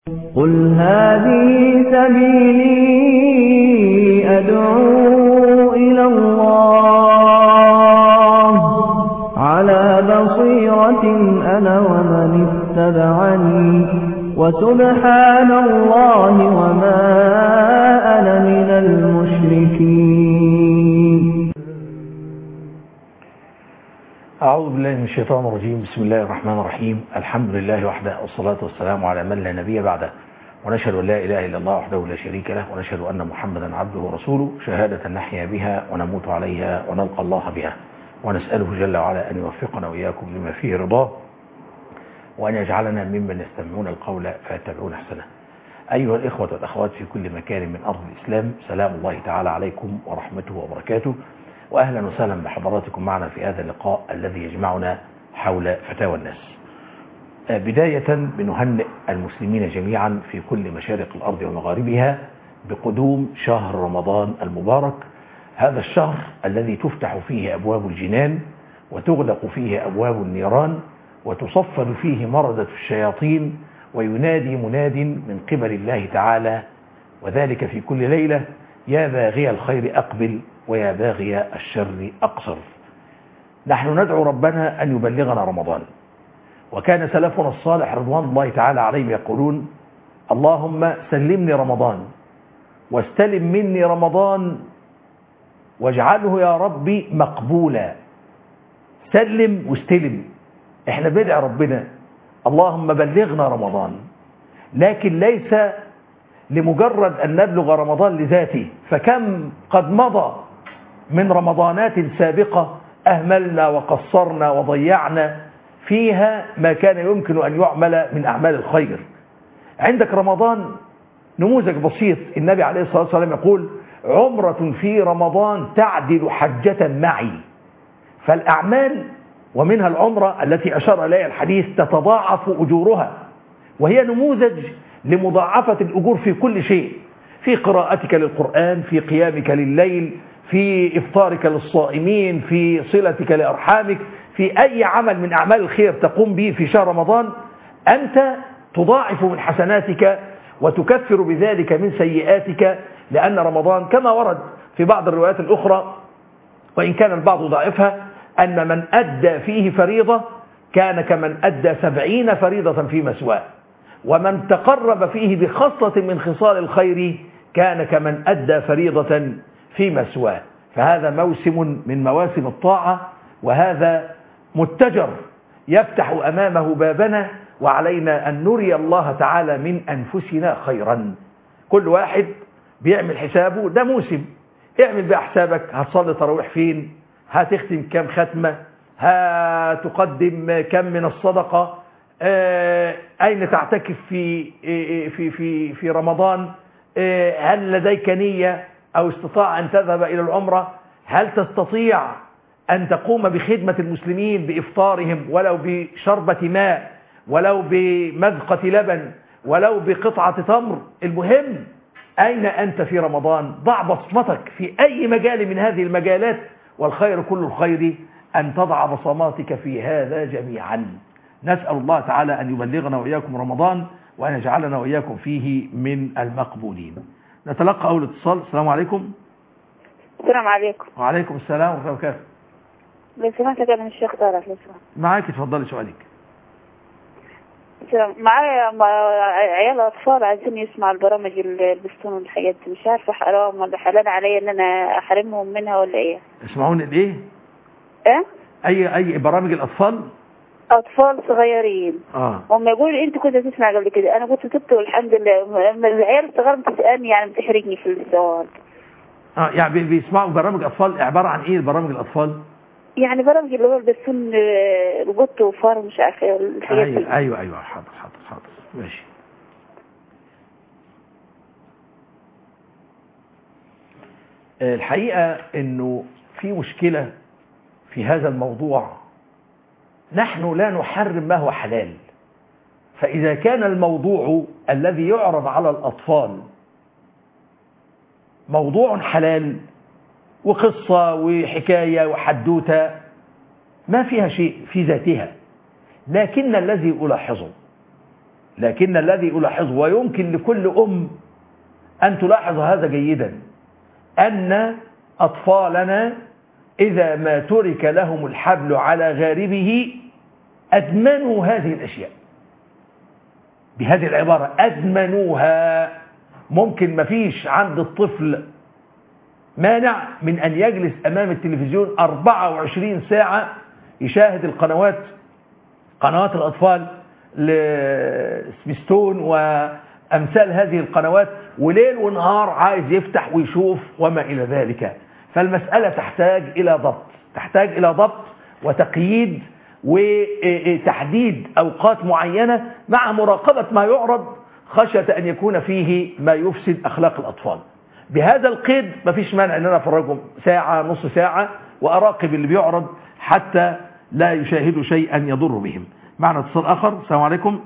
قل هذه سبيلي أدعو إلى الله على بصيرة أنا ومن اتبعني وسبحان الله وما أنا من المشركين أعوذ بالله من الشيطان الرجيم بسم الله الرحمن الرحيم الحمد لله وحده والصلاة والسلام على من لا نبي بعده ونشهد أن لا إله إلا الله وحده لا شريك له ونشهد أن محمدا عبده ورسوله شهادة نحيا بها ونموت عليها ونلقى الله بها ونسأله جل وعلا أن يوفقنا وإياكم لما فيه رضاه وأن يجعلنا ممن يستمعون القول فيتبعون أحسنه أيها الإخوة والأخوات في كل مكان من أرض الإسلام سلام الله تعالى عليكم ورحمته وبركاته وأهلا وسهلا بحضراتكم معنا في هذا اللقاء الذي يجمعنا حول فتاوى الناس بداية بنهنئ المسلمين جميعا في كل مشارق الأرض ومغاربها بقدوم شهر رمضان المبارك هذا الشهر الذي تفتح فيه أبواب الجنان وتغلق فيه أبواب النيران وتصفد فيه مردة الشياطين وينادي مناد من قبل الله تعالى وذلك في كل ليلة يا باغي الخير أقبل ويا باغي الشر أقصر نحن ندعو ربنا أن يبلغنا رمضان وكان سلفنا الصالح رضوان الله تعالى عليهم يقولون اللهم سلمني رمضان واستلم مني رمضان واجعله يا ربي مقبولا سلم واستلم احنا بندعي ربنا اللهم بلغنا رمضان لكن ليس لمجرد أن نبلغ رمضان لذاته فكم قد مضى من رمضانات سابقة أهملنا وقصرنا وضيعنا فيها ما كان يمكن أن يعمل من أعمال الخير عندك رمضان نموذج بسيط النبي عليه الصلاة والسلام يقول عمرة في رمضان تعدل حجة معي فالأعمال ومنها العمرة التي أشار إليها الحديث تتضاعف أجورها وهي نموذج لمضاعفة الأجور في كل شيء في قراءتك للقرآن في قيامك لليل في إفطارك للصائمين في صلتك لأرحامك في أي عمل من أعمال الخير تقوم به في شهر رمضان أنت تضاعف من حسناتك وتكفر بذلك من سيئاتك لأن رمضان كما ورد في بعض الروايات الأخرى وإن كان البعض ضعفها أن من أدى فيه فريضة كان كمن أدى سبعين فريضة في مسواه ومن تقرب فيه بخصلة من خصال الخير كان كمن أدى فريضة في مسواه فهذا موسم من مواسم الطاعة وهذا متجر يفتح أمامه بابنا وعلينا أن نري الله تعالى من أنفسنا خيرا كل واحد بيعمل حسابه ده موسم اعمل بقى حسابك هتصلي تراويح فين هتختم كم ختمة هتقدم كم من الصدقة أين تعتكف في في في في رمضان هل لديك نية أو استطاع أن تذهب إلى العمرة هل تستطيع أن تقوم بخدمة المسلمين بإفطارهم ولو بشربة ماء ولو بمذقة لبن ولو بقطعة تمر المهم أين أنت في رمضان ضع بصمتك في أي مجال من هذه المجالات والخير كل الخير أن تضع بصماتك في هذا جميعا نسأل الله تعالى أن يبلغنا وإياكم رمضان وأن يجعلنا وإياكم فيه من المقبولين نتلقى أول اتصال السلام عليكم السلام عليكم وعليكم السلام ورحمة الله وبركاته لو سمحت كده من الشيخ طارق لو سمحت معاك اتفضلي سؤالك السلام. معايا مع- عيال اطفال عايزين يسمعوا البرامج اللي البستون والحاجات دي مش عارفه حرام ولا حلال عليا ان انا احرمهم منها ولا ايه اسمعوني الايه ايه اي اي برامج الاطفال اطفال صغيرين اه هم يقولوا انت كنت تسمع قبل كده انا كنت تبت والحمد لله اما العيال الصغار بتسالني يعني بتحرجني في السؤال اه يعني بي- بيسمعوا برامج اطفال عباره عن ايه برامج الاطفال يعني برامج اللي هو البستون آه، القط وفار مش عارفه إيه الحاجات دي ايوه ايوه ايوه حاضر حاضر حاضر ماشي آه، الحقيقه انه في مشكله في هذا الموضوع نحن لا نحرم ما هو حلال فإذا كان الموضوع الذي يعرض على الأطفال موضوع حلال وقصة وحكاية وحدوتة ما فيها شيء في ذاتها لكن الذي ألاحظه لكن الذي ألاحظه ويمكن لكل أم أن تلاحظ هذا جيدا أن أطفالنا إذا ما ترك لهم الحبل على غاربه أدمنوا هذه الأشياء بهذه العبارة أدمنوها ممكن ما فيش عند الطفل مانع من أن يجلس أمام التلفزيون 24 ساعة يشاهد القنوات قنوات الأطفال لسميستون وأمثال هذه القنوات وليل ونهار عايز يفتح ويشوف وما إلى ذلك فالمسألة تحتاج إلى ضبط تحتاج إلى ضبط وتقييد وتحديد أوقات معينة مع مراقبة ما يعرض خشية أن يكون فيه ما يفسد أخلاق الأطفال بهذا القيد مفيش مانع أن أنا أفرجهم ساعة نص ساعة وأراقب اللي بيعرض حتى لا يشاهدوا شيئا يضر بهم معنا اتصال آخر السلام عليكم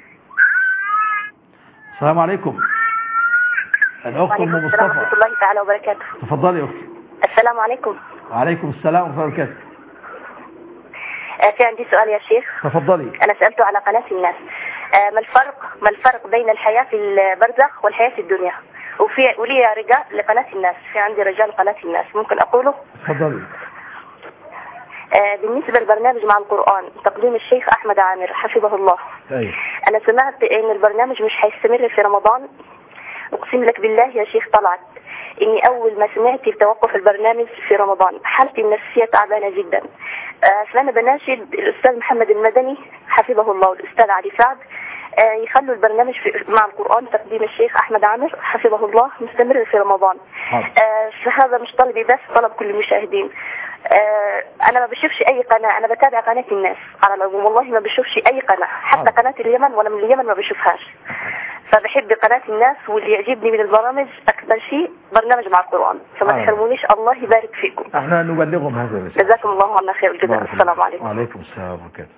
السلام عليكم الأخت أم وعليكم السلام مصطفى ورحمة الله تعالى وبركاته تفضلي يا أختي السلام عليكم وعليكم السلام ورحمة الله وبركاته آه، في عندي سؤال يا شيخ تفضلي أنا سألته على قناة الناس آه، ما الفرق ما الفرق بين الحياة في البرزخ والحياة في الدنيا وفي ولي رجال لقناة الناس في عندي رجال قناة الناس ممكن أقوله تفضلي آه، بالنسبة للبرنامج مع القرآن تقديم الشيخ أحمد عامر حفظه الله أيوه أنا سمعت إن البرنامج مش هيستمر في رمضان أقسم لك بالله يا شيخ طلعت إني أول ما سمعت بتوقف البرنامج في رمضان حالتي النفسية تعبانة جدا آه، فأنا بناشد الأستاذ محمد المدني حفظه الله والأستاذ علي سعد آه، يخلوا البرنامج في مع القرآن تقديم الشيخ أحمد عامر حفظه الله مستمر في رمضان حاضر. آه، فهذا مش طلبي بس طلب كل المشاهدين آه، انا ما بشوفش اي قناة انا بتابع قناة الناس على العموم والله ما بشوفش اي قناة حتى حاضر. قناة اليمن ولا من اليمن ما بشوفهاش فبحب قناة الناس واللي يعجبني من البرامج اكثر شيء برنامج مع القرآن فما حاضر. تحرمونيش الله يبارك فيكم احنا نبلغهم هذا الرسالة جزاكم الله عنا خير الجزاء بارك السلام الله. عليكم وعليكم السلام وبركاته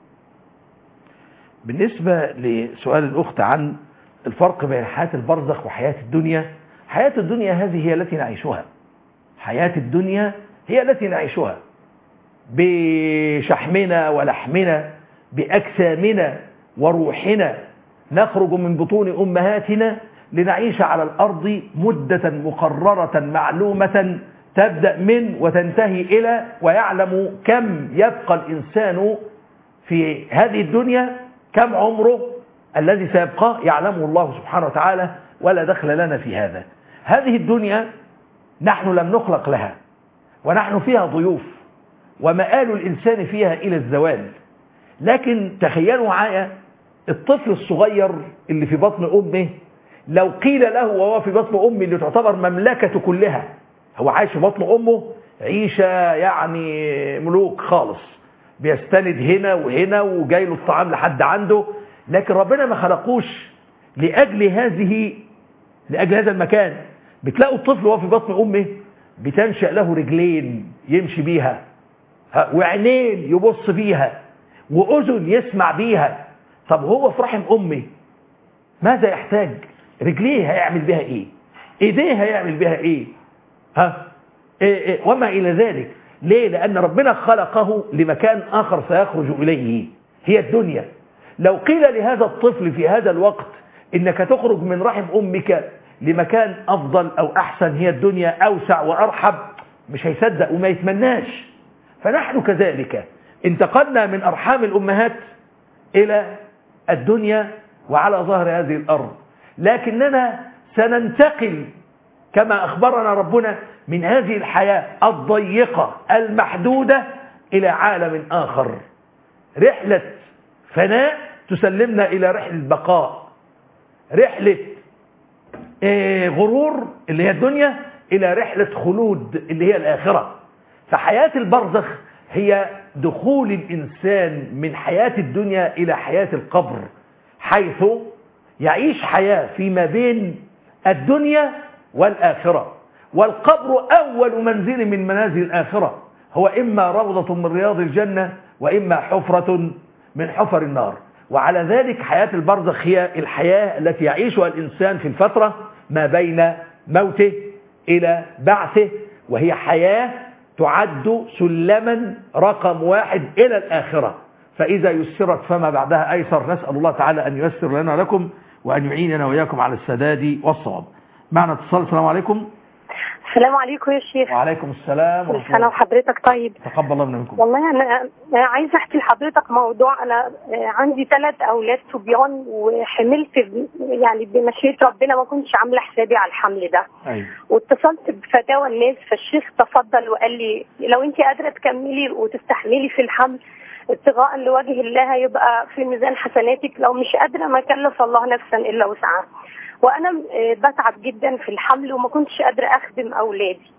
بالنسبة لسؤال الأخت عن الفرق بين حياة البرزخ وحياة الدنيا حياة الدنيا هذه هي التي نعيشها حياة الدنيا هي التي نعيشها بشحمنا ولحمنا بأجسامنا وروحنا نخرج من بطون أمهاتنا لنعيش على الأرض مدة مقررة معلومة تبدأ من وتنتهي إلى ويعلم كم يبقى الإنسان في هذه الدنيا كم عمره الذي سيبقاه يعلمه الله سبحانه وتعالى ولا دخل لنا في هذا هذه الدنيا نحن لم نخلق لها ونحن فيها ضيوف ومآل الإنسان فيها إلى الزوال لكن تخيلوا معايا الطفل الصغير اللي في بطن أمه لو قيل له وهو في بطن أمه اللي تعتبر مملكته كلها هو عايش في بطن أمه عيشة يعني ملوك خالص بيستند هنا وهنا وجاي له الطعام لحد عنده لكن ربنا ما خلقوش لأجل هذه لأجل هذا المكان بتلاقوا الطفل وهو في بطن أمه بتنشأ له رجلين يمشي بيها ها، وعينين يبص بيها وأذن يسمع بيها طب هو في رحم أمه ماذا يحتاج رجليه هيعمل بها ايه ايديه هيعمل بها ايه ها إيه إيه وما الى ذلك ليه لان ربنا خلقه لمكان اخر سيخرج اليه هي الدنيا لو قيل لهذا الطفل في هذا الوقت انك تخرج من رحم امك لمكان افضل او احسن هي الدنيا اوسع وارحب مش هيصدق وما يتمناش فنحن كذلك انتقلنا من ارحام الامهات الى الدنيا وعلى ظهر هذه الأرض لكننا سننتقل كما أخبرنا ربنا من هذه الحياة الضيقة المحدودة إلى عالم آخر رحلة فناء تسلمنا إلى رحلة بقاء رحلة آه، غرور اللي هي الدنيا إلى رحلة خلود اللي هي الآخرة فحياة البرزخ هي دخول الإنسان من حياة الدنيا إلى حياة القبر حيث يعيش حياة فيما بين الدنيا والآخرة والقبر أول منزل من منازل الآخرة هو إما روضة من رياض الجنة وإما حفرة من حفر النار وعلى ذلك حياة البرزخ هي الحياة التي يعيشها الإنسان في الفترة ما بين موته إلى بعثه وهي حياة تعد سلما رقم واحد إلى الآخرة فإذا يسرت فما بعدها أيسر نسأل الله تعالى أن ييسر لنا ولكم وأن يعيننا وإياكم على السداد والصواب معنا اتصال السلام عليكم السلام عليكم يا شيخ وعليكم السلام كل ورحمة سنة الله وحضرتك طيب تقبل الله منكم والله أنا أنا عايزة أحكي لحضرتك موضوع أنا آه، عندي ثلاث أولاد صبيان وحملت ب- يعني بمشيئة ربنا ما كنتش عاملة حسابي على الحمل ده أيوة واتصلت بفتاوى الناس فالشيخ تفضل وقال لي لو أنت قادرة تكملي وتستحملي في الحمل ابتغاء لوجه الله هيبقى في ميزان حسناتك لو مش قادرة ما كلف الله نفسا إلا وسعها وأنا آه، بتعب جدا في الحمل وما كنتش قادرة أخدم أولادي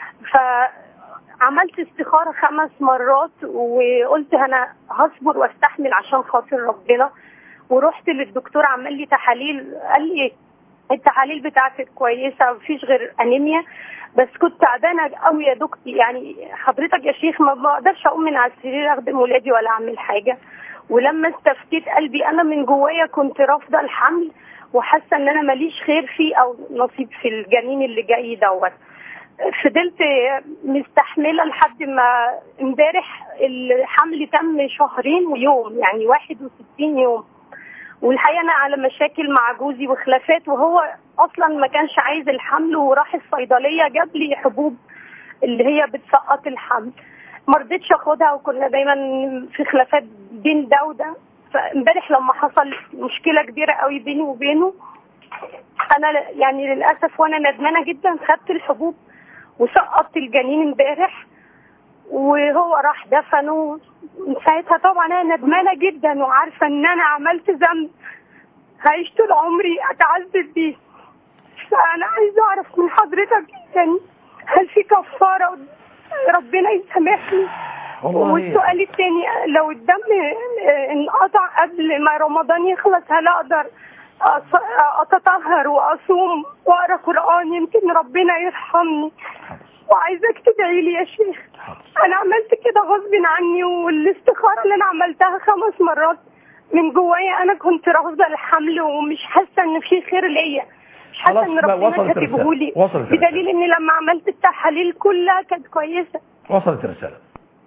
فعملت استخارة خمس مرات وقلت أنا هصبر واستحمل عشان خاطر ربنا ورحت للدكتور عمل لي تحاليل قال لي التحاليل بتاعتك كويسة مفيش غير أنيميا بس كنت تعبانة قوي يا دكتور يعني حضرتك يا شيخ ما بقدرش أقوم من على السرير أخدم ولادي ولا أعمل حاجة ولما استفتيت قلبي أنا من جوايا كنت رافضة الحمل وحاسة إن أنا ماليش خير فيه أو نصيب في الجنين اللي جاي دوت فضلت مستحملة لحد ما امبارح الحمل تم شهرين ويوم يعني 61 يوم والحقيقة أنا على مشاكل مع جوزي وخلافات وهو أصلا ما كانش عايز الحمل وراح الصيدلية جاب لي حبوب اللي هي بتسقط الحمل ما رضيتش اخدها وكنا دايما في خلافات بين ده وده فامبارح لما حصل مشكلة كبيرة قوي بيني وبينه انا ل- يعني للاسف وانا ندمانه جدا خدت الحبوب وسقطت الجنين امبارح وهو راح دفنه من ساعتها طبعا انا ندمانه جدا وعارفه ان انا عملت ذنب هعيش طول عمري اتعذب بيه فانا عايزه اعرف من حضرتك يعني هل في كفاره ربنا يسامحني والله والسؤال الثاني لو الدم آه، انقطع قبل ما رمضان يخلص هل اقدر أص- اتطهر واصوم واقرا قران يمكن ربنا يرحمني وعايزاك تدعي لي يا شيخ انا عملت كده غصب عني والاستخاره اللي انا عملتها خمس مرات من جوايا انا كنت رافضه الحمل ومش حاسه ان في خير ليا مش حاسه خلاص ان بقى ربنا وصلت كاتبه الرسالة. لي وصلت الرسالة. بدليل ان لما عملت التحاليل كلها كانت كويسه وصلت الرسالة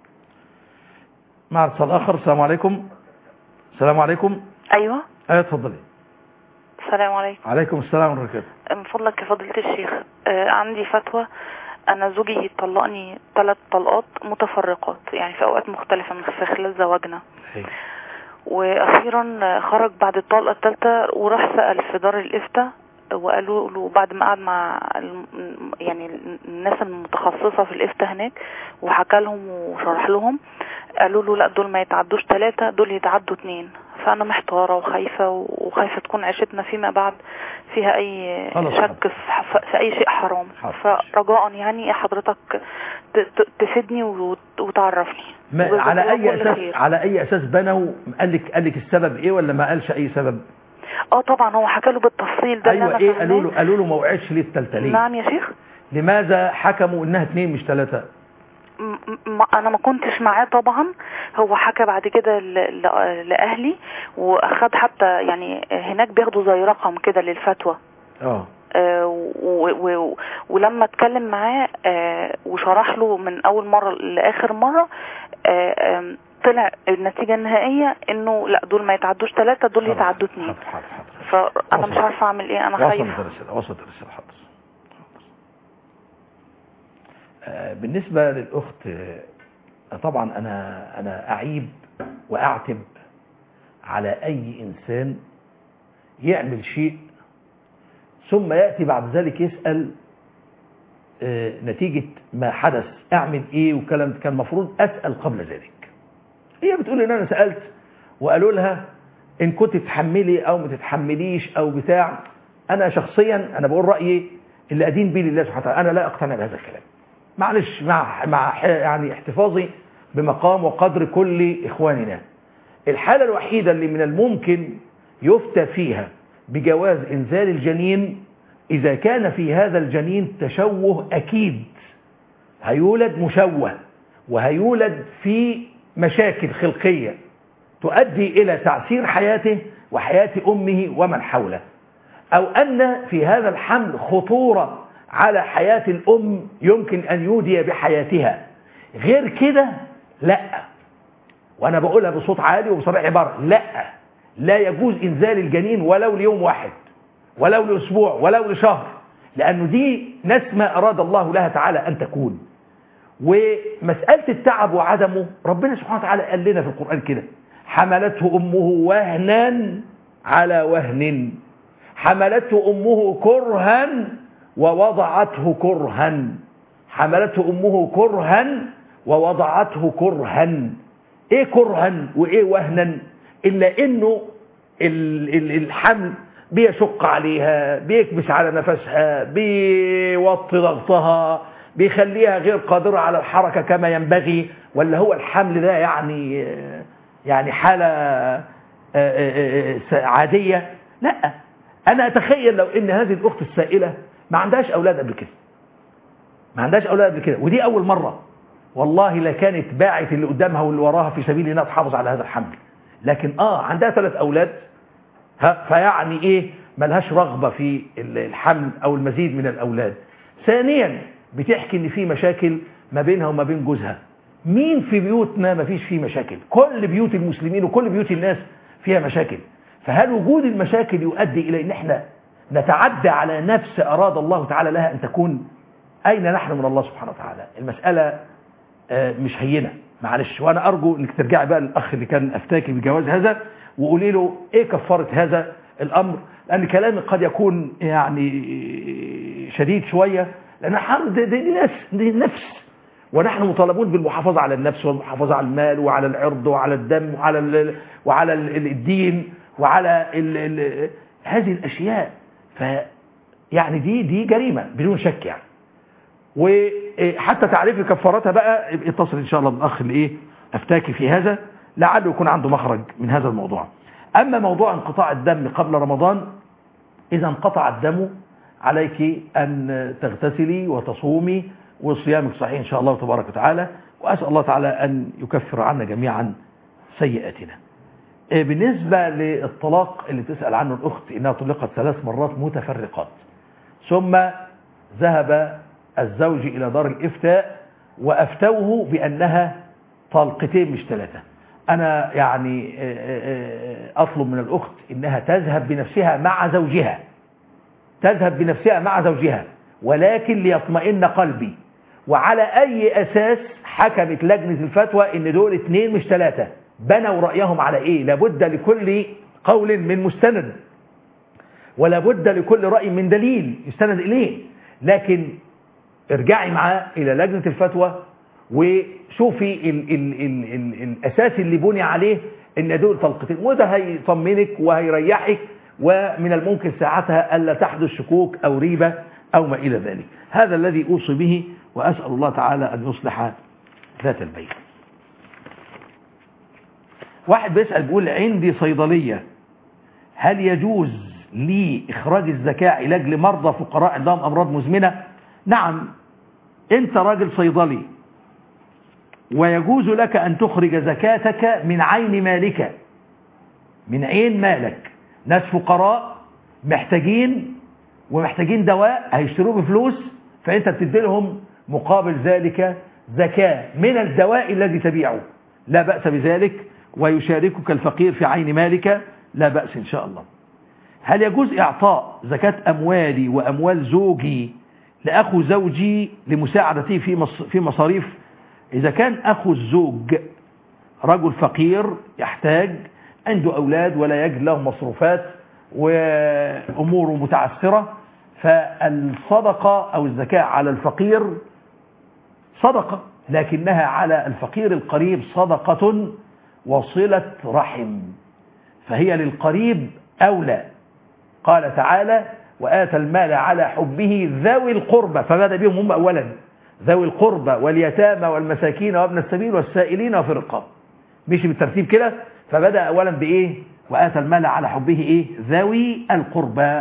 مع اتصال آخر السلام عليكم السلام عليكم ايوه ايه اتفضلي السلام عليكم عليكم السلام ورحمة الله من فضلك يا فضيلة الشيخ آه عندي فتوى انا زوجي طلقني ثلاث طلقات متفرقات يعني في اوقات مختلفة من في خلال زواجنا أيوة. واخيرا آه، خرج بعد الطلقة الثالثة وراح سأل في دار الافتاء وقالوا له بعد ما قعد مع الم- يعني الناس المتخصصة في الافتاء هناك وحكى لهم وشرح لهم قالوا له لا دول ما يتعدوش ثلاثة دول يتعدوا اتنين فأنا محتارة وخايفة وخايفة تكون عيشتنا فيما بعد فيها أي خلاص شك في, ح- في أي شيء حرام حاضر. فرجاء يعني حضرتك ت- ت- تفيدني وت- وتعرفني ما وجزاك على الله اي كل اساس خير. على اي اساس بنوا قال لك قال لك السبب ايه ولا ما قالش اي سبب اه طبعا هو حكى له بالتفصيل ده اللي ايوه أنا ايه فاهماه. قالوا له قالوا له ما وقعتش ليه التالتة ليه نعم يا شيخ لماذا حكموا انها اثنين مش ثلاثة م- م- انا ما كنتش معاه طبعا هو حكى بعد كده ل- ل- لاهلي واخد حتى يعني هناك بياخدوا زي رقم كده للفتوى اه آه، و- و- ولما اتكلم معاه آه، وشرح له من اول مره لاخر مره آه، آم، طلع النتيجه النهائيه انه لا دول ما يتعدوش ثلاثه دول خلاص. يتعدوا اثنين حاضر حاضر حاضر فانا وصل. مش عارفه اعمل ايه انا وصلت خايفه الرسالة وصلت الرسالة حاضر آه، بالنسبة للأخت آه، طبعا أنا أنا أعيب وأعتب على أي إنسان يعمل شيء ثم يأتي بعد ذلك يسأل آه، نتيجة ما حدث أعمل إيه وكلام كان المفروض أسأل قبل ذلك هي بتقول إن أنا سألت وقالوا لها إن كنت تتحملي أو ما تتحمليش أو بتاع أنا شخصيا أنا بقول رأيي اللي أدين بيه لله سبحانه وتعالى أنا لا أقتنع بهذا الكلام معلش مع مع ح- يعني احتفاظي بمقام وقدر كل إخواننا الحالة الوحيدة اللي من الممكن يفتى فيها بجواز إنزال الجنين إذا كان في هذا الجنين تشوه أكيد هيولد مشوه وهيولد في مشاكل خلقية تؤدي إلى تعسير حياته وحياة أمه ومن حوله أو أن في هذا الحمل خطورة على حياة الأم يمكن أن يودي بحياتها غير كده لا وانا بقولها بصوت عالي وبصريح عباره لا لا يجوز انزال الجنين ولو ليوم واحد ولو لاسبوع ولو لشهر لانه دي نسمه اراد الله لها تعالى ان تكون ومساله التعب وعدمه ربنا سبحانه وتعالى قال لنا في القران كده حملته امه وهنا على وهن حملته امه كرها ووضعته كرها حملته امه كرها ووضعته كرها ايه كرها وايه وهنا الا انه ال- ال- الحمل بيشق عليها بيكبس على نفسها بيوطي ضغطها بيخليها غير قادرة على الحركة كما ينبغي ولا هو الحمل ده يعني يعني حالة آه، آه، آه، عادية لا أنا أتخيل لو إن هذه الأخت السائلة ما عندهاش أولاد قبل كده ما عندهاش أولاد قبل كده ودي أول مرة والله لا كانت باعت اللي قدامها واللي وراها في سبيل انها تحافظ على هذا الحمل لكن اه عندها ثلاث اولاد ها فيعني ايه ملهاش رغبة في الحمل او المزيد من الاولاد ثانيا بتحكي ان في مشاكل ما بينها وما بين جوزها مين في بيوتنا ما فيش فيه مشاكل كل بيوت المسلمين وكل بيوت الناس فيها مشاكل فهل وجود المشاكل يؤدي الى ان احنا نتعدى على نفس اراد الله تعالى لها ان تكون اين نحن من الله سبحانه وتعالى المسألة آه، مش هينة معلش وانا ارجو انك ترجعي بقى للاخ اللي كان افتاكي بجواز هذا وقولي له ايه كفارة هذا الامر لان كلامي قد يكون يعني شديد شوية لان حرب دي, دي, دي نفس دي نفس ونحن مطالبون بالمحافظة على النفس والمحافظة على المال وعلى العرض وعلى الدم وعلى ال وعلى ال الدين وعلى ال ال هذه الاشياء ف يعني دي دي جريمة بدون شك يعني وحتى تعريف كفارتها بقى اتصل ان شاء الله بالاخ اللي ايه افتاكي في هذا لعله يكون عنده مخرج من هذا الموضوع اما موضوع انقطاع الدم قبل رمضان اذا انقطع الدم عليك ان تغتسلي وتصومي وصيامك صحيح ان شاء الله تبارك وتعالى واسال الله تعالى ان يكفر عنا جميعا سيئاتنا إيه بالنسبة للطلاق اللي تسأل عنه الأخت إنها طلقت ثلاث مرات متفرقات ثم ذهب الزوج إلى دار الإفتاء وأفتوه بأنها طلقتين مش ثلاثة أنا يعني أطلب من الأخت إنها تذهب بنفسها مع زوجها تذهب بنفسها مع زوجها ولكن ليطمئن قلبي وعلى أي أساس حكمت لجنة الفتوى إن دول اتنين مش ثلاثة بنوا رأيهم على إيه لابد لكل قول من مستند ولابد لكل رأي من دليل يستند إليه لكن ارجعي معاه إلى لجنة الفتوى وشوفي ال ال ال ال الأساس اللي بني عليه إن دول طلقتين وده هيطمنك وهيريحك ومن الممكن ساعتها ألا تحدث شكوك أو ريبة أو ما إلى ذلك هذا الذي أوصي به وأسأل الله تعالى أن يصلح ذات البيت واحد بيسأل بيقول عندي صيدلية هل يجوز لي إخراج الزكاة علاج لمرضى فقراء عندهم أمراض مزمنة نعم أنت راجل صيدلي ويجوز لك أن تخرج زكاتك من عين مالك من عين مالك ناس فقراء محتاجين ومحتاجين دواء هيشتروه بفلوس فأنت بتدي لهم مقابل ذلك زكاة من الدواء الذي تبيعه لا بأس بذلك ويشاركك الفقير في عين مالك لا بأس إن شاء الله هل يجوز إعطاء زكاة أموالي وأموال زوجي لأخو زوجي لمساعدته في في مصاريف إذا كان أخو الزوج رجل فقير يحتاج عنده أولاد ولا يجد له مصروفات وأموره متعسرة فالصدقة أو الزكاة على الفقير صدقة لكنها على الفقير القريب صدقة وصلة رحم فهي للقريب أولى قال تعالى وآتى المال على حبه ذوي القربى فبدأ بهم هم أولا ذوي القربى واليتامى والمساكين وابن السبيل والسائلين وفي الرقاب مشي بالترتيب كده فبدأ أولا بإيه وآتى المال على حبه إيه ذوي القربى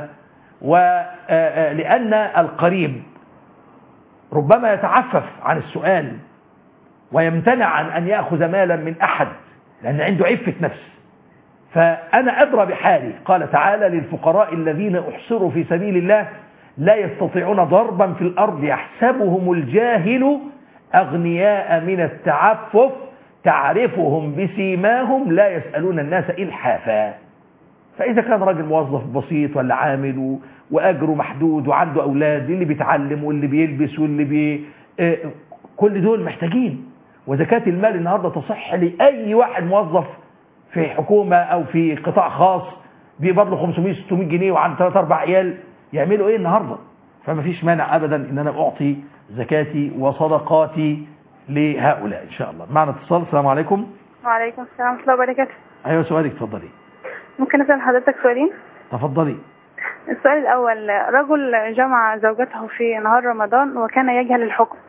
ولأن القريب ربما يتعفف عن السؤال ويمتنع عن أن يأخذ مالا من أحد لأن عنده عفة نفس فأنا أدرى بحالي قال تعالى للفقراء الذين أحصروا في سبيل الله لا يستطيعون ضربا في الأرض يحسبهم الجاهل أغنياء من التعفف تعرفهم بسيماهم لا يسألون الناس إلحافا فإذا كان راجل موظف بسيط ولا عامل و- وأجره محدود وعنده أولاد اللي بيتعلم واللي بيلبس واللي بي آه، كل دول محتاجين وزكاة المال النهاردة تصح لأي واحد موظف في حكومة أو في قطاع خاص بيقبض له 500 600 جنيه وعنده 3 4 عيال يعملوا إيه النهاردة فما فيش مانع أبدا إن أنا أعطي زكاتي وصدقاتي لهؤلاء إن شاء الله معنا اتصال السلام عليكم وعليكم السلام ورحمة الله وبركاته أيوة سؤالك اتفضلي ممكن أسأل حضرتك سؤالين تفضلي السؤال الأول رجل جمع زوجته في نهار رمضان وكان يجهل الحكم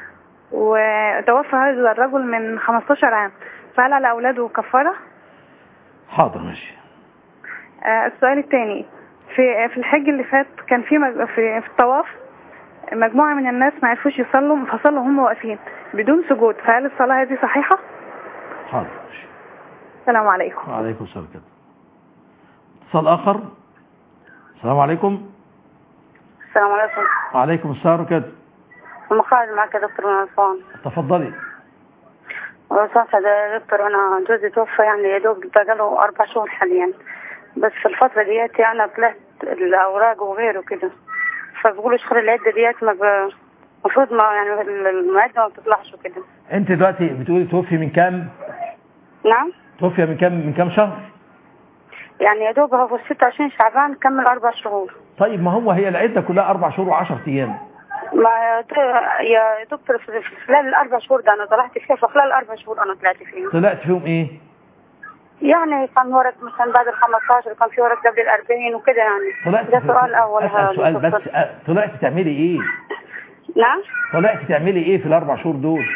وتوفى هذا الرجل من 15 عام فهل على أولاده كفارة؟ حاضر ماشي آه، السؤال الثاني في في الحج اللي فات كان في مج... في, في الطواف مجموعة من الناس ما عرفوش يصلوا فصلوا هم واقفين بدون سجود فهل الصلاة هذه صحيحة؟ حاضر ماشي السلام عليكم وعليكم السلام كده اتصال آخر السلام عليكم السلام عليكم وعليكم السلام كده أم خالد معك يا دكتور من أسوان تفضلي لو سمحت يا دكتور أنا جوزي توفى يعني يا دوب بقاله أربع شهور حاليا بس في الفترة ديت يعني طلعت الأوراق وغيره كده فبيقولوا شهر العدة ديت ما ب- المفروض ما يعني المعدة ما بتطلعش وكده انت دلوقتي بتقولي توفي من كام نعم توفي من كام من كام شهر يعني يا دوب هو في 26 شعبان كمل أربع شهور طيب ما هو هي العدة كلها أربع شهور وعشر أيام ما يا- يا دكتور في في خلال الأربع شهور ده أنا طلعت فيها في خلال الأربع شهور أنا طلعت فيها طلعت فيهم إيه يعني كان ورق مثلا بعد ال 15 كان في ورق قبل ال 40 وكده يعني طلعت ده سؤال أول أسأل هذا سؤال دكتور. بس أه، طلعت تعملي إيه نعم طلعت تعملي إيه في الأربع شهور دول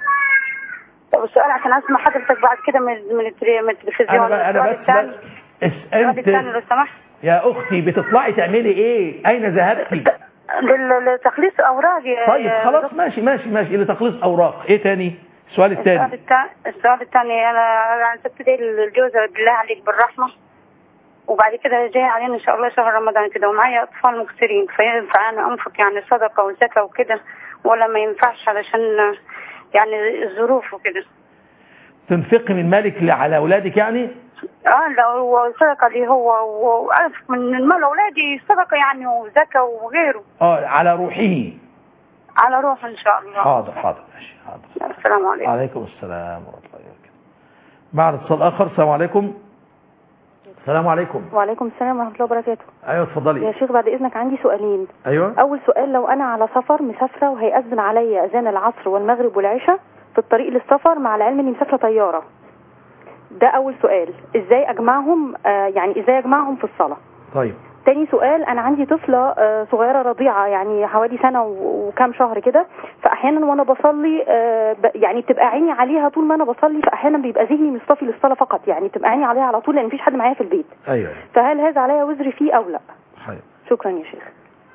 طب السؤال عشان اسمع حضرتك بعد كده من من التلي- من التلفزيون أنا أنا السؤال بس, الثاني بس اس- السؤال الثاني لو أنت سمحت يا أختي بتطلعي تعملي إيه أين ذهبتي لل- لتخليص اوراق يا- طيب يا خلاص دكتور. ماشي ماشي ماشي لتخليص أوراق إيه تاني السؤال السؤال الثاني الثاني السؤال الثاني انا انا سبت الجوزة بالله عليك بالرحمه وبعد كده جاي علينا ان شاء الله شهر رمضان كده ومعايا اطفال مكسرين فينفع انا انفق يعني صدقه وزكاه وكده ولا ما ينفعش علشان يعني الظروف وكده تنفقي من مالك ل- على أولادك يعني اه لو الصدقه دي هو وأنفق من مال اولادي صدقه يعني وزكاه وغيره اه على روحه على روح ان شاء الله حاضر حاضر ماشي حاضر السلام عليكم عليكم السلام ورحمة الله وبركاته معنا اتصال آخر السلام عليكم السلام عليكم وعليكم السلام ورحمة الله وبركاته أيوة يا اتفضلي شيخ بعد إذنك عندي سؤالين أيوة أول سؤال لو أنا على سفر مسافرة وهيأذن عليا أذان العصر والمغرب والعشاء في الطريق للسفر مع العلم إني مسافرة طيارة ده أول سؤال إزاي أجمعهم آه يعني إزاي أجمعهم في الصلاة طيب تاني سؤال انا عندي طفله آه، صغيره رضيعه يعني حوالي سنه و- وكام شهر كده فاحيانا وانا بصلي آه، ب- يعني بتبقى عيني عليها طول ما انا بصلي فاحيانا بيبقى ذهني مصطفي للصلاه فقط يعني بتبقى عيني عليها على طول لان مفيش حد معايا في البيت أيوة فهل هذا عليا وزر فيه او لا حيو. شكرا يا شيخ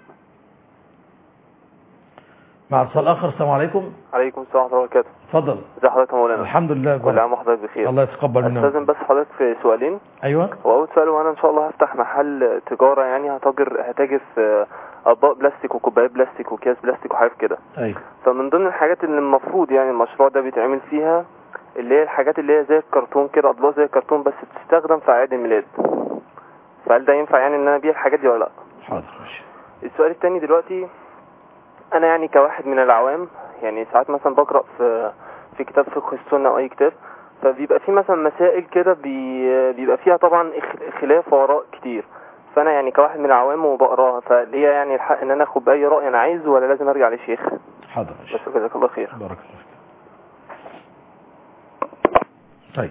مع اتصال آخر السلام عليكم عليكم السلام ورحمة الله وبركاته اتفضل ازي حضرتك يا مولانا الحمد لله كل عام وحضرتك بخير الله يتقبل منا استاذن بس حضرتك في سؤالين أيوة واول سؤال وانا ان شاء الله هفتح محل تجارة يعني هتاجر هتاجر في اطباق بلاستيك وكوبايات بلاستيك واكياس بلاستيك وحاجات كده أيوة فمن ضمن الحاجات اللي المفروض يعني المشروع ده بيتعمل فيها اللي هي الحاجات اللي هي زي الكرتون كده اطباق زي الكرتون بس بتستخدم في اعياد الميلاد فهل ده ينفع يعني ان انا ابيع الحاجات دي ولا لا حاضر ماشي السؤال التاني دلوقتي انا يعني كواحد من العوام يعني ساعات مثلا بقرا في في كتاب فقه السنه او اي كتاب فبيبقى في مثلا مسائل كده بي بيبقى فيها طبعا اخ- خلاف واراء كتير فانا يعني كواحد من العوام وبقراها فليا يعني الحق ان انا اخد باي راي انا عايزه ولا لازم ارجع للشيخ حاضر ماشي بس جزاك الله خير بارك الله فيك طيب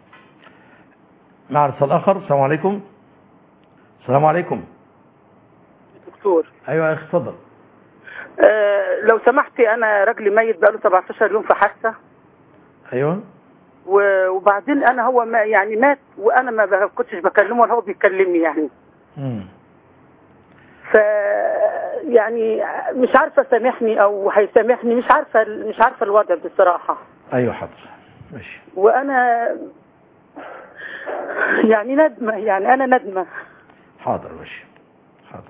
مع اتصال آخر السلام عليكم السلام عليكم دكتور أيوة يا أخي اتفضل آه لو سمحتي انا راجلي ميت بقاله 17 يوم في حادثه أيوة و- وبعدين انا هو ما يعني مات وانا ما ب- كنتش بكلمه ولا هو بيكلمني يعني مم. ف يعني مش عارفه سامحني او هيسامحني مش عارفه مش عارفه الوضع بصراحه أيوة حاضر ماشي وانا يعني ندمه يعني انا ندمه حاضر ماشي حاضر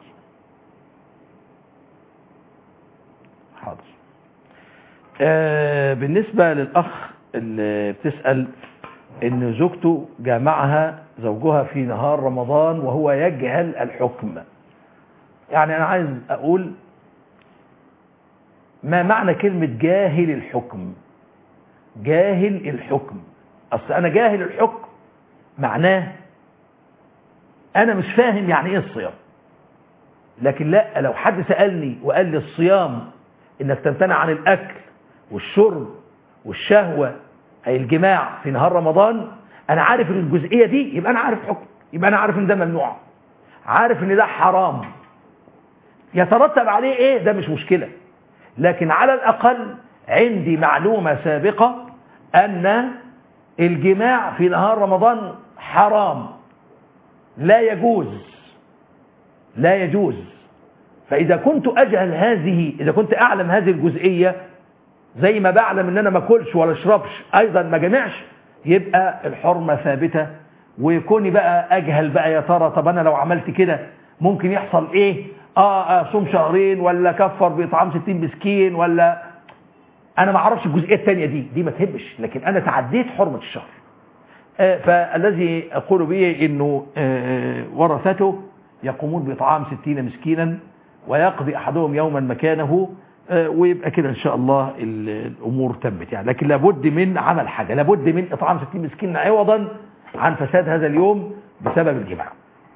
حاضر آه بالنسبة للأخ اللي بتسأل ان زوجته جامعها زوجها في نهار رمضان وهو يجهل الحكم يعني انا عايز اقول ما معنى كلمة جاهل الحكم جاهل الحكم اصل انا جاهل الحكم معناه انا مش فاهم يعني ايه الصيام لكن لا لو حد سألني وقال لي الصيام انك تمتنع عن الاكل والشرب والشهوة اي الجماع في نهار رمضان انا عارف ان الجزئية دي يبقى انا عارف حكم يبقى انا عارف ان ده ممنوع عارف ان ده حرام يترتب عليه ايه ده مش مشكلة لكن على الاقل عندي معلومة سابقة ان الجماع في نهار رمضان حرام لا يجوز لا يجوز فإذا كنت أجهل هذه إذا كنت أعلم هذه الجزئية زي ما بعلم ان انا ما اكلش ولا اشربش ايضا ما جمعش يبقى الحرمة ثابتة ويكوني بقى اجهل بقى يا ترى طب انا لو عملت كده ممكن يحصل ايه اه اصوم شهرين ولا كفر باطعام 60 مسكين ولا انا ما اعرفش الجزئيه الثانيه دي دي ما تهمش لكن انا تعديت حرمه الشهر آه فالذي اقول به انه آه ورثته يقومون باطعام 60 مسكينا ويقضي احدهم يوما مكانه ويبقى كده ان شاء الله الامور تمت يعني لكن لابد من عمل حاجه لابد من اطعام 60 مسكين عوضا عن فساد هذا اليوم بسبب الجماع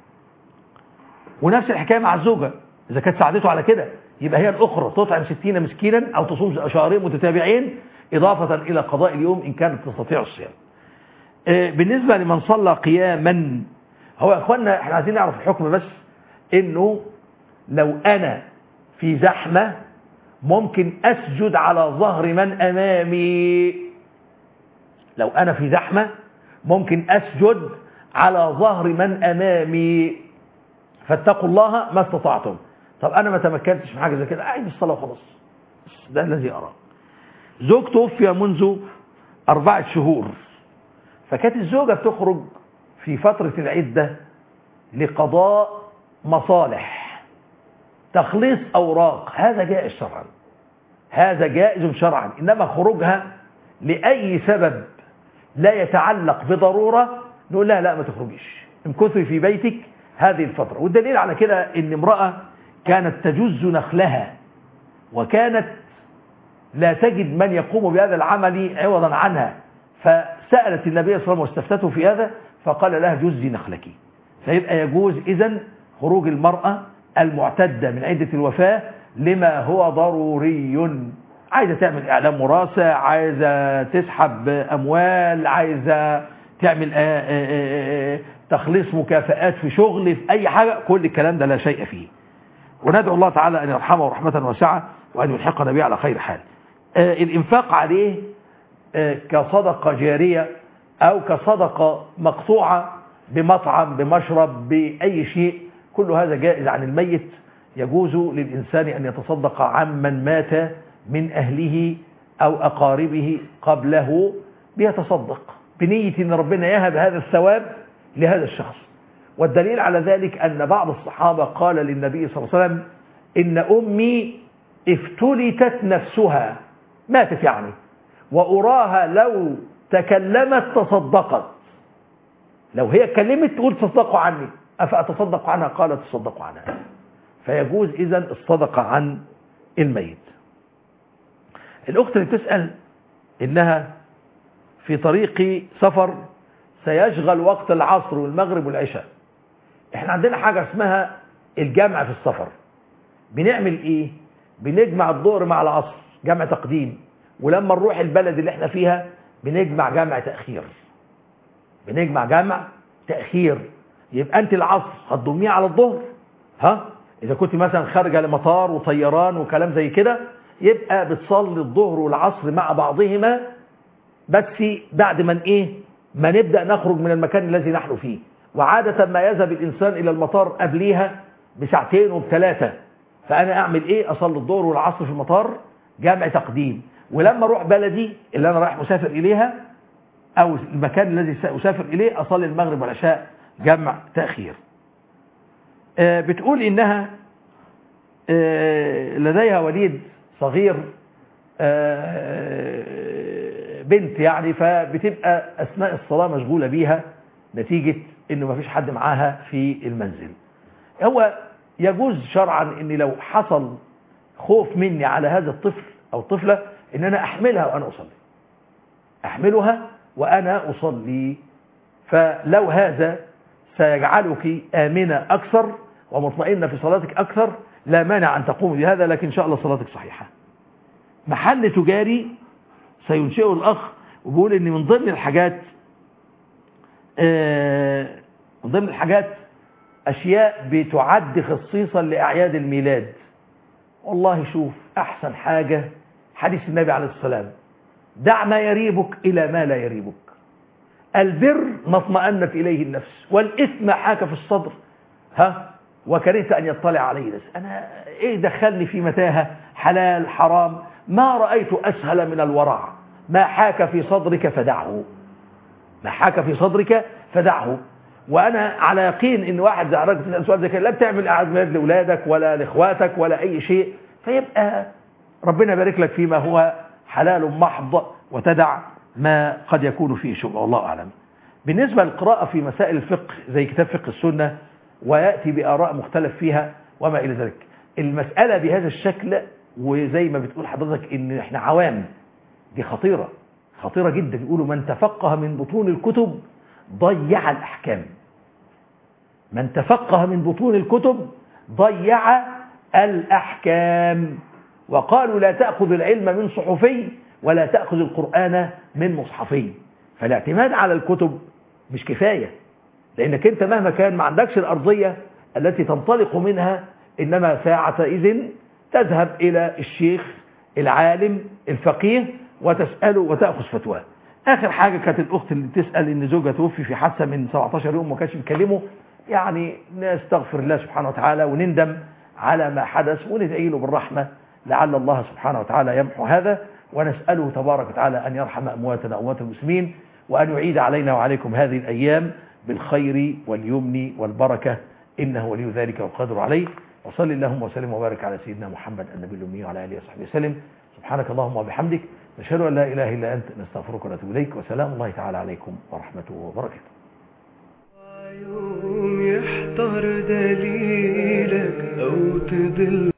ونفس الحكايه مع الزوجه اذا كانت ساعدته على كده يبقى هي الاخرى تطعم 60 مسكينا او تصوم شهرين متتابعين اضافه الى قضاء اليوم ان كانت تستطيع الصيام بالنسبه لمن صلى قياما هو يا اخوانا احنا عايزين نعرف الحكم بس انه لو انا في زحمه ممكن أسجد على ظهر من أمامي لو أنا في زحمة ممكن أسجد على ظهر من أمامي فاتقوا الله ما استطعتم طب أنا ما تمكنتش من حاجة زي كده أعيد الصلاة وخلاص ده الذي أراه زوج توفي منذ أربعة شهور فكانت الزوجة بتخرج في فترة العدة لقضاء مصالح تخليص أوراق هذا جائز شرعا هذا جائز شرعا إنما خروجها لأي سبب لا يتعلق بضرورة نقول لها لا ما تخرجيش امكثي في بيتك هذه الفترة والدليل على كده ان امرأة كانت تجز نخلها وكانت لا تجد من يقوم بهذا العمل عوضا عنها فسألت النبي صلى الله عليه وسلم واستفتته في هذا فقال لها جزي نخلك فيبقى يجوز إذن خروج المرأة المعتدة من عدة الوفاة لما هو ضروري عايزة تعمل إعلام وراثة عايزة تسحب أموال عايزة تعمل آآ آآ تخليص مكافآت في شغل في أي حاجة كل الكلام ده لا شيء فيه وندعو الله تعالى أن يرحمه رحمة واسعة وأن يلحقنا به على خير حال الإنفاق عليه كصدقة جارية أو كصدقة مقطوعة بمطعم بمشرب بأي شيء كل هذا جائز عن الميت يجوز للإنسان أن يتصدق عمن مات من أهله أو أقاربه قبله بيتصدق بنية أن ربنا يهب هذا الثواب لهذا الشخص والدليل على ذلك أن بعض الصحابة قال للنبي صلى الله عليه وسلم إن أمي افتلتت نفسها ماتت يعني وأراها لو تكلمت تصدقت لو هي اتكلمت تقول تصدقوا عني أفأتصدق عنها قال تصدقوا عنها فيجوز إذا الصدقة عن الميت الأخت اللي تسأل إنها في طريق سفر سيشغل وقت العصر والمغرب والعشاء احنا عندنا حاجة اسمها الجمع في السفر بنعمل ايه بنجمع الظهر مع العصر جمع تقديم ولما نروح البلد اللي احنا فيها بنجمع جمع تأخير بنجمع جمع تأخير يبقى انت العصر هتضميه على الظهر ها اذا كنت مثلا خارجه لمطار وطيران وكلام زي كده يبقى بتصلي الظهر والعصر مع بعضهما بس بعد ما ايه ما نبدا نخرج من المكان الذي نحن فيه وعاده ما يذهب الانسان الى المطار قبليها بساعتين وبثلاثه فانا اعمل ايه اصلي الظهر والعصر في المطار جامع تقديم ولما اروح بلدي اللي انا رايح مسافر اليها او المكان الذي ساسافر اليه اصلي المغرب والعشاء جمع تأخير آه بتقول إنها آه لديها وليد صغير آه بنت يعني فبتبقى أثناء الصلاة مشغولة بيها نتيجة إنه ما فيش حد معاها في المنزل هو يجوز شرعا إن لو حصل خوف مني على هذا الطفل أو الطفلة إن أنا أحملها وأنا أصلي أحملها وأنا أصلي فلو هذا سيجعلك آمنة أكثر ومطمئنة في صلاتك أكثر لا مانع أن تقوم بهذا لكن إن شاء الله صلاتك صحيحة محل تجاري سينشئه الأخ وبيقول إن من ضمن الحاجات من ضمن الحاجات أشياء بتعد خصيصا لأعياد الميلاد والله شوف أحسن حاجة حديث النبي عليه السلام دع ما يريبك إلى ما لا يريبك البر ما اطمأنت إليه النفس والإثم حاك في الصدر ها وكرهت أن يطلع عليه ناس أنا إيه دخلني في متاهة حلال حرام ما رأيت أسهل من الورع ما حاك في صدرك فدعه ما حاك في صدرك فدعه وأنا على يقين إن واحد زي حضرتك تسأل سؤال زي كده لا بتعمل أعياد ميلاد لأولادك ولا لإخواتك ولا أي شيء فيبقى ربنا يبارك لك فيما هو حلال محض وتدع ما قد يكون فيه شبهه والله أعلم بالنسبة للقراءة في مسائل الفقه زي كتاب فقه السنة ويأتي بآراء مختلف فيها وما إلى ذلك المسألة بهذا الشكل وزي ما بتقول حضرتك إن إحنا عوام دي خطيرة خطيرة جدا يقولوا من تفقه من بطون الكتب ضيع الأحكام من تفقه من بطون الكتب ضيع الأحكام وقالوا لا تأخذ العلم من صحفي ولا تأخذ القرآن من مصحفي فالاعتماد على الكتب مش كفاية لأنك أنت مهما كان ما عندكش الأرضية التي تنطلق منها إنما ساعة إذن تذهب إلى الشيخ العالم الفقيه وتسأله وتأخذ فتواه آخر حاجة كانت الأخت اللي تسأل إن زوجها توفي في حادثة من 17 يوم ما كانش بيكلمه يعني نستغفر الله سبحانه وتعالى ونندم على ما حدث وندعي له بالرحمة لعل الله سبحانه وتعالى يمحو هذا ونسأله تبارك وتعالى أن يرحم أمواتنا وأموات المسلمين وأن يعيد علينا وعليكم هذه الأيام بالخير واليمن والبركة إنه ولي ذلك والقادر عليه وصلي اللهم وسلم وبارك على سيدنا محمد النبي الأمي وعلى آله وصحبه وسلم سبحانك اللهم وبحمدك نشهد أن لا إله إلا أنت نستغفرك ونتوب إليك وسلام الله تعالى عليكم ورحمته وبركاته يوم يحتار دليلك أو تضل